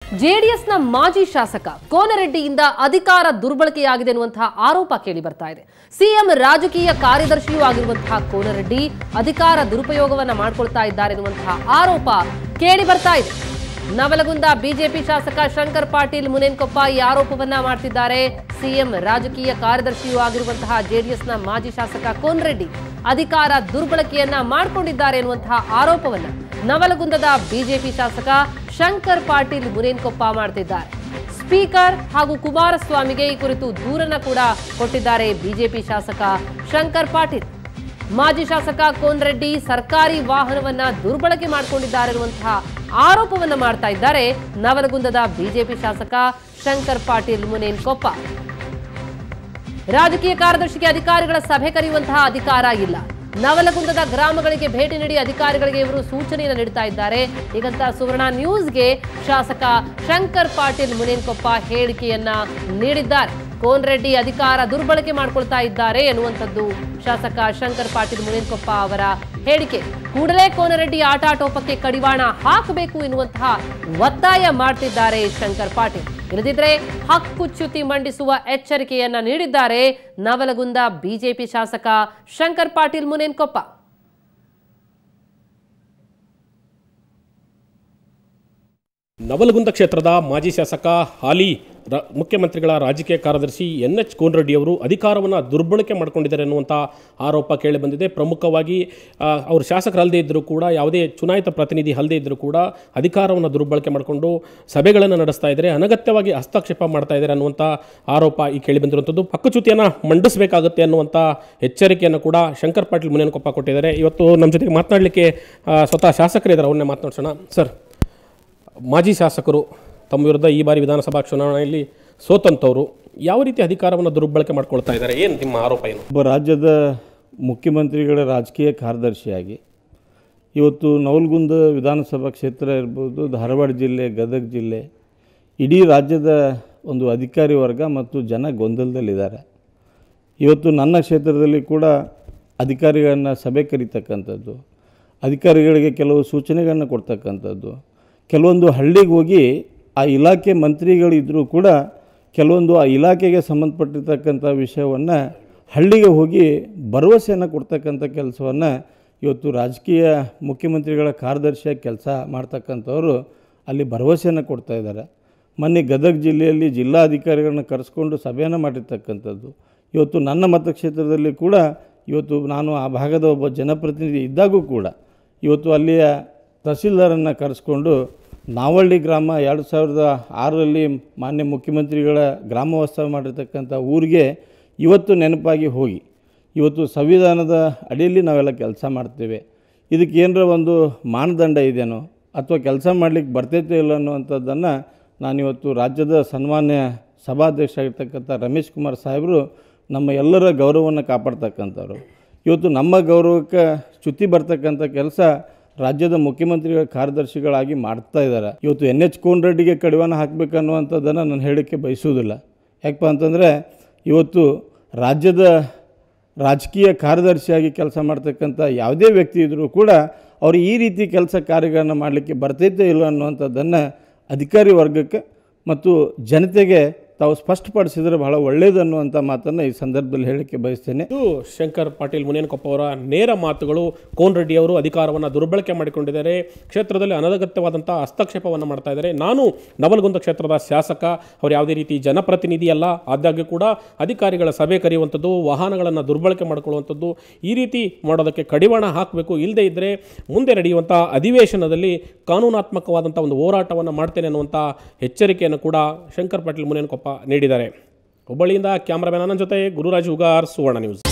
ಜೆಡಿಎಸ್ನ ಮಾಜಿ ಶಾಸಕ ಕೋನರೆಡ್ಡಿಯಿಂದ ಅಧಿಕಾರ ದುರ್ಬಳಕೆಯಾಗಿದೆ ಎನ್ನುವಂತಹ ಆರೋಪ ಕೇಳಿ ಬರ್ತಾ ಇದೆ ಸಿಎಂ ರಾಜಕೀಯ ಕಾರ್ಯದರ್ಶಿಯೂ ಆಗಿರುವಂತಹ ಕೋನರೆಡ್ಡಿ ಅಧಿಕಾರ ದುರುಪಯೋಗವನ್ನ ಮಾಡ್ಕೊಳ್ತಾ ಇದ್ದಾರೆ ಎನ್ನುವಂತಹ ಆರೋಪ ಕೇಳಿ ಬರ್ತಾ ಇದೆ ನವಲಗುಂದ ಬಿಜೆಪಿ ಶಾಸಕ ಶಂಕರ್ ಪಾಟೀಲ್ ಮುನೇನ್ಕೊಪ್ಪ ಈ ಆರೋಪವನ್ನ ಮಾಡ್ತಿದ್ದಾರೆ ಸಿಎಂ ರಾಜಕೀಯ ಕಾರ್ಯದರ್ಶಿಯೂ ಆಗಿರುವಂತಹ ಜೆಡಿಎಸ್ನ ಮಾಜಿ ಶಾಸಕ ಕೋನರೆಡ್ಡಿ ಅಧಿಕಾರ ದುರ್ಬಳಕೆಯನ್ನ ಮಾಡಿಕೊಂಡಿದ್ದಾರೆ ಎನ್ನುವಂತಹ ಆರೋಪವನ್ನ ನವಲಗುಂದದ ಬಿಜೆಪಿ ಶಾಸಕ ಶಂಕರ್ ಪಾಟೀಲ್ ಮುನೇನ್ಕೊಪ್ಪ ಮಾಡ್ತಿದ್ದಾರೆ ಸ್ಪೀಕರ್ ಹಾಗೂ ಕುಮಾರಸ್ವಾಮಿಗೆ ಈ ಕುರಿತು ದೂರನ್ನ ಕೂಡ ಕೊಟ್ಟಿದ್ದಾರೆ ಬಿಜೆಪಿ ಶಾಸಕ ಶಂಕರ್ ಪಾಟೀಲ್ ಮಾಜಿ ಶಾಸಕ ಕೋನ್ರೆಡ್ಡಿ ಸರ್ಕಾರಿ ವಾಹನವನ್ನ ದುರ್ಬಳಕೆ ಮಾಡಿಕೊಂಡಿದ್ದಾರೆ ಎನ್ನುವಂತಹ ಆರೋಪವನ್ನ ಮಾಡ್ತಾ ಇದ್ದಾರೆ ನವಲಗುಂದದ ಬಿಜೆಪಿ ಶಾಸಕ ಶಂಕರ್ ಪಾಟೀಲ್ ಮುನೇನ್ಕೊಪ್ಪ ರಾಜಕೀಯ ಕಾರ್ಯದರ್ಶಿಗೆ ಅಧಿಕಾರಿಗಳ ಸಭೆ ಕರೆಯುವಂತಹ ಅಧಿಕಾರ ಇಲ್ಲ ನವಲಗುಂದದ ಗ್ರಾಮಗಳಿಗೆ ಭೇಟಿ ನೀಡಿ ಅಧಿಕಾರಿಗಳಿಗೆ ಇವರು ಸೂಚನೆಯನ್ನು ನೀಡ್ತಾ ಇದ್ದಾರೆ ಹೀಗಂತ ಸುವರ್ಣ ನ್ಯೂಸ್ಗೆ ಶಾಸಕ ಶಂಕರ್ ಪಾಟೀಲ್ ಮುನೇನ್ಕೊಪ್ಪ ಹೇಳಿಕೆಯನ್ನ ನೀಡಿದ್ದಾರೆ ಕೋನ್ರೆಡ್ಡಿ ಅಧಿಕಾರ ದುರ್ಬಳಕೆ ಮಾಡ್ಕೊಳ್ತಾ ಇದ್ದಾರೆ ಎನ್ನುವಂಥದ್ದು ಶಾಸಕ ಶಂಕರ್ ಪಾಟೀಲ್ ಮುನೇನ್ಕೊಪ್ಪ ಅವರ ಹೇಳಿಕೆ ಕೂಡಲೇ ಕೋನರೆಡ್ಡಿ ಆಟಾಟೋಪಕ್ಕೆ ಕಡಿವಾಣ ಹಾಕಬೇಕು ಎನ್ನುವಂತಹ ಒತ್ತಾಯ ಮಾಡ್ತಿದ್ದಾರೆ ಶಂಕರ್ ಪಾಟೀಲ್ ಇಲ್ಲದಿದ್ರೆ ಹಕ್ಕುಚ್ಯುತಿ ಮಂಡಿಸುವ ಎಚ್ಚರಿಕೆಯನ್ನ ನೀಡಿದ್ದಾರೆ ನವಲಗುಂದ ಬಿಜೆಪಿ ಶಾಸಕ ಶಂಕರ್ ಪಾಟೀಲ್ ಮುನೇನ್ಕೊಪ್ಪ ನವಲಗುಂದ ಕ್ಷೇತ್ರದ ಮಾಜಿ ಶಾಸಕ ಹಾಲಿ ರ- ಮುಖ್ಯಮಂತ್ರಿಗಳ ರಾಜಕೀಯ ಕಾರ್ಯದರ್ಶಿ ಎನ್ ಎಚ್ ಕೋನ್ರೆಡ್ಡಿ ಅವರು ಅಧಿಕಾರವನ್ನು ದುರ್ಬಳಕೆ ಮಾಡಿಕೊಂಡಿದ್ದಾರೆ ಅನ್ನುವಂಥ ಆರೋಪ ಕೇಳಿಬಂದಿದೆ ಪ್ರಮುಖವಾಗಿ ಆ, ಅವರು ಶಾಸಕರಲ್ಲದೆ ಇದ್ದರೂ ಕೂಡ ಯಾವುದೇ ಚುನಾಯಿತ ಪ್ರತಿನಿಧಿ ಅಲ್ಲದೆ ಇದ್ದರೂ ಕೂಡ ಅಧಿಕಾರವನ್ನು ದುರ್ಬಳಕೆ ಮಾಡಿಕೊಂಡು ಸಭೆಗಳನ್ನು ನಡೆಸ್ತಾ ಇದ್ದಾರೆ ಅನಗತ್ಯವಾಗಿ ಹಸ್ತಕ್ಷೇಪ ಮಾಡ್ತಾ ಇದ್ದಾರೆ ಅನ್ನುವಂಥ ಆರೋಪ ಈ ಕೇಳಿಬಂದಿರುವಂಥದ್ದು ಹಕ್ಕುಚ್ಯುತಿಯನ್ನು ಮಂಡಿಸಬೇಕಾಗುತ್ತೆ ಅನ್ನುವಂಥ ಎಚ್ಚರಿಕೆಯನ್ನು ಕೂಡ ಶಂಕರ್ ಪಾಟೀಲ್ ಮುನೇನಕೊಪ್ಪ ಕೊಟ್ಟಿದ್ದಾರೆ ಇವತ್ತು ನಮ್ಮ ಜೊತೆಗೆ ಮಾತನಾಡಲಿಕ್ಕೆ ಆ, ಸ್ವತಃ ಶಾಸಕರಿದ್ದಾರೆ ಅವ್ರನ್ನೇ ಮಾತನಾಡ್ಸೋಣ ಸರ್ ಮಾಜಿ ಶಾಸಕರು ತಮ್ಮ ವಿರುದ್ಧ ಈ ಬಾರಿ ವಿಧಾನಸಭಾ ಚುನಾವಣೆಯಲ್ಲಿ ಸೋತಂತವರು ಯಾವ ರೀತಿ ಅಧಿಕಾರವನ್ನು ದುರ್ಬಳಕೆ ಮಾಡ್ಕೊಳ್ತಾ ಇದ್ದಾರೆ ಏನು ನಿಮ್ಮ ಆರೋಪ ಏನು ಒಬ್ಬ ರಾಜ್ಯದ ಮುಖ್ಯಮಂತ್ರಿಗಳ ರಾಜಕೀಯ ಕಾರ್ಯದರ್ಶಿಯಾಗಿ ಇವತ್ತು ನವಲಗುಂದ ವಿಧಾನಸಭಾ ಕ್ಷೇತ್ರ ಇರ್ಬೋದು ಧಾರವಾಡ ಜಿಲ್ಲೆ ಗದಗ ಜಿಲ್ಲೆ ಇಡೀ ರಾಜ್ಯದ ಒಂದು ಅಧಿಕಾರಿ ವರ್ಗ ಮತ್ತು ಜನ ಗೊಂದಲದಲ್ಲಿದ್ದಾರೆ ಇವತ್ತು ನನ್ನ ಕ್ಷೇತ್ರದಲ್ಲಿ ಕೂಡ ಅಧಿಕಾರಿಗಳನ್ನು ಸಭೆ ಕರೀತಕ್ಕಂಥದ್ದು ಅಧಿಕಾರಿಗಳಿಗೆ ಕೆಲವು ಸೂಚನೆಗಳನ್ನು ಕೊಡ್ತಕ್ಕಂಥದ್ದು ಕೆಲವೊಂದು ಹಳ್ಳಿಗೆ ಹೋಗಿ ಆ ಇಲಾಖೆ ಮಂತ್ರಿಗಳಿದ್ದರೂ ಕೂಡ ಕೆಲವೊಂದು ಆ ಇಲಾಖೆಗೆ ಸಂಬಂಧಪಟ್ಟಿರ್ತಕ್ಕಂಥ ವಿಷಯವನ್ನು ಹಳ್ಳಿಗೆ ಹೋಗಿ ಭರವಸೆಯನ್ನು ಕೊಡ್ತಕ್ಕಂಥ ಕೆಲಸವನ್ನು ಇವತ್ತು ರಾಜಕೀಯ ಮುಖ್ಯಮಂತ್ರಿಗಳ ಕಾರ್ಯದರ್ಶಿಯಾಗಿ ಕೆಲಸ ಮಾಡ್ತಕ್ಕಂಥವರು ಅಲ್ಲಿ ಭರವಸೆಯನ್ನು ಕೊಡ್ತಾ ಇದ್ದಾರೆ ಮೊನ್ನೆ ಗದಗ ಜಿಲ್ಲೆಯಲ್ಲಿ ಜಿಲ್ಲಾಧಿಕಾರಿಗಳನ್ನ ಕರೆಸ್ಕೊಂಡು ಸಭೆಯನ್ನು ಮಾಡಿರ್ತಕ್ಕಂಥದ್ದು ಇವತ್ತು ನನ್ನ ಮತಕ್ಷೇತ್ರದಲ್ಲಿ ಕೂಡ ಇವತ್ತು ನಾನು ಆ ಭಾಗದ ಒಬ್ಬ ಜನಪ್ರತಿನಿಧಿ ಇದ್ದಾಗೂ ಕೂಡ ಇವತ್ತು ಅಲ್ಲಿಯ ತಹಸೀಲ್ದಾರನ್ನು ಕರೆಸ್ಕೊಂಡು ನಾವಳ್ಳಿ ಗ್ರಾಮ ಎರಡು ಸಾವಿರದ ಆರರಲ್ಲಿ ಮಾನ್ಯ ಮುಖ್ಯಮಂತ್ರಿಗಳ ಗ್ರಾಮ ವಾಸ್ತವ ಮಾಡಿರ್ತಕ್ಕಂಥ ಊರಿಗೆ ಇವತ್ತು ನೆನಪಾಗಿ ಹೋಗಿ ಇವತ್ತು ಸಂವಿಧಾನದ ಅಡಿಯಲ್ಲಿ ನಾವೆಲ್ಲ ಕೆಲಸ ಮಾಡ್ತೇವೆ ಇದಕ್ಕೆ ಏನರ ಒಂದು ಮಾನದಂಡ ಇದೆಯೋ ಅಥವಾ ಕೆಲಸ ಮಾಡಲಿಕ್ಕೆ ಬರ್ತೈತೆ ಇಲ್ಲ ಅನ್ನುವಂಥದ್ದನ್ನು ನಾನಿವತ್ತು ರಾಜ್ಯದ ಸನ್ಮಾನ್ಯ ಸಭಾಧ್ಯಕ್ಷ ಆಗಿರ್ತಕ್ಕಂಥ ರಮೇಶ್ ಕುಮಾರ್ ಸಾಹೇಬರು ನಮ್ಮ ಎಲ್ಲರ ಗೌರವವನ್ನು ಕಾಪಾಡ್ತಕ್ಕಂಥವ್ರು ಇವತ್ತು ನಮ್ಮ ಗೌರವಕ್ಕೆ ಚ್ಯುತಿ ಬರ್ತಕ್ಕಂಥ ಕೆಲಸ ರಾಜ್ಯದ ಮುಖ್ಯಮಂತ್ರಿಗಳ ಕಾರ್ಯದರ್ಶಿಗಳಾಗಿ ಮಾಡ್ತಾ ಇದ್ದಾರೆ ಇವತ್ತು ಎನ್ ಎಚ್ ಕೋನ್ರೆಡ್ಡಿಗೆ ಕಡಿವಾಣ ಹಾಕಬೇಕನ್ನುವಂಥದ್ದನ್ನು ನಾನು ಹೇಳೋಕ್ಕೆ ಬಯಸುವುದಿಲ್ಲ ಯಾಕಪ್ಪ ಅಂತಂದರೆ ಇವತ್ತು ರಾಜ್ಯದ ರಾಜಕೀಯ ಕಾರ್ಯದರ್ಶಿಯಾಗಿ ಕೆಲಸ ಮಾಡ್ತಕ್ಕಂಥ ಯಾವುದೇ ವ್ಯಕ್ತಿ ಇದ್ದರೂ ಕೂಡ ಅವರು ಈ ರೀತಿ ಕೆಲಸ ಕಾರ್ಯಗಳನ್ನು ಮಾಡಲಿಕ್ಕೆ ಬರ್ತೈತೆ ಇಲ್ಲ ಅನ್ನುವಂಥದ್ದನ್ನು ಅಧಿಕಾರಿ ವರ್ಗಕ್ಕೆ ಮತ್ತು ಜನತೆಗೆ ತಾವು ಸ್ಪಷ್ಟಪಡಿಸಿದರೆ ಬಹಳ ಒಳ್ಳೆಯದು ಅನ್ನುವಂಥ ಮಾತನ್ನು ಈ ಸಂದರ್ಭದಲ್ಲಿ ಹೇಳಲಿಕ್ಕೆ ಬಯಸ್ತೇನೆ ಇದು ಶಂಕರ್ ಪಾಟೀಲ್ ಮುನೇನಕೊಪ್ಪ ಅವರ ನೇರ ಮಾತುಗಳು ಕೋನ್ ರೆಡ್ಡಿ ಅವರು ಅಧಿಕಾರವನ್ನು ದುರ್ಬಳಕೆ ಮಾಡಿಕೊಂಡಿದ್ದಾರೆ ಕ್ಷೇತ್ರದಲ್ಲಿ ಅನಗತ್ಯವಾದಂಥ ಹಸ್ತಕ್ಷೇಪವನ್ನು ಮಾಡ್ತಾ ಇದ್ದಾರೆ ನಾನು ನವಲಗುಂದ ಕ್ಷೇತ್ರದ ಶಾಸಕ ಅವರು ಯಾವುದೇ ರೀತಿ ಜನಪ್ರತಿನಿಧಿ ಅಲ್ಲ ಆದಾಗ್ಯೂ ಕೂಡ ಅಧಿಕಾರಿಗಳ ಸಭೆ ಕರೆಯುವಂಥದ್ದು ವಾಹನಗಳನ್ನು ದುರ್ಬಳಕೆ ಮಾಡಿಕೊಳ್ಳುವಂಥದ್ದು ಈ ರೀತಿ ಮಾಡೋದಕ್ಕೆ ಕಡಿವಾಣ ಹಾಕಬೇಕು ಇಲ್ಲದೇ ಇದ್ದರೆ ಮುಂದೆ ನಡೆಯುವಂಥ ಅಧಿವೇಶನದಲ್ಲಿ ಕಾನೂನಾತ್ಮಕವಾದಂಥ ಒಂದು ಹೋರಾಟವನ್ನು ಮಾಡ್ತೇನೆ ಅನ್ನುವಂಥ ಎಚ್ಚರಿಕೆಯನ್ನು ಕೂಡ ಶಂಕರ್ ಪಾಟೀಲ್ ಮುನೇನಕೊಪ್ಪ ನೀಡಿದ್ದಾರೆ ಹುಬ್ಬಳ್ಳಿಯಿಂದ ಕ್ಯಾಮ್ರಾಮನ್ ನನ್ನ ಜೊತೆ ಗುರುರಾಜ್ ಹುಗಾರ್ ಸುವರ್ಣ ನ್ಯೂಸ್